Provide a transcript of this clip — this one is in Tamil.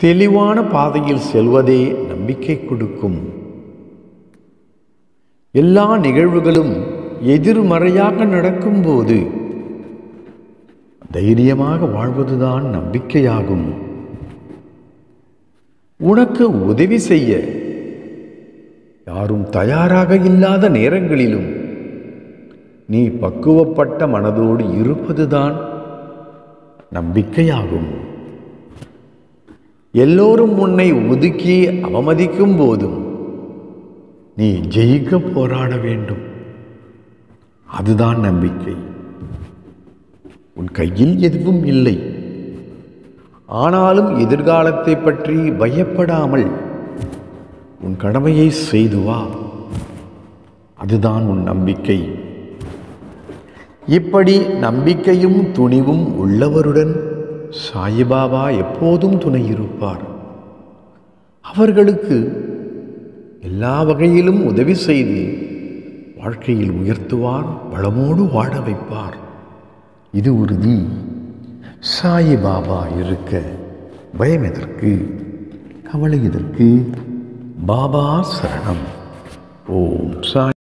தெளிவான பாதையில் செல்வதே நம்பிக்கை கொடுக்கும் எல்லா நிகழ்வுகளும் எதிர்மறையாக நடக்கும்போது தைரியமாக வாழ்வதுதான் நம்பிக்கையாகும் உனக்கு உதவி செய்ய யாரும் தயாராக இல்லாத நேரங்களிலும் நீ பக்குவப்பட்ட மனதோடு இருப்பதுதான் நம்பிக்கையாகும் எல்லோரும் உன்னை ஒதுக்கி அவமதிக்கும் போதும் நீ ஜெயிக்க போராட வேண்டும் அதுதான் நம்பிக்கை உன் கையில் எதுவும் இல்லை ஆனாலும் எதிர்காலத்தை பற்றி பயப்படாமல் உன் கடமையை செய்து வா அதுதான் உன் நம்பிக்கை இப்படி நம்பிக்கையும் துணிவும் உள்ளவருடன் சாயிபாபா எப்போதும் துணை இருப்பார் அவர்களுக்கு எல்லா வகையிலும் உதவி செய்து வாழ்க்கையில் உயர்த்துவார் வளமோடு வாழ வைப்பார் இது உறுதி சாயிபாபா இருக்க பயம் எதற்கு கவலை எதற்கு பாபா சரணம் ஓம் சாய்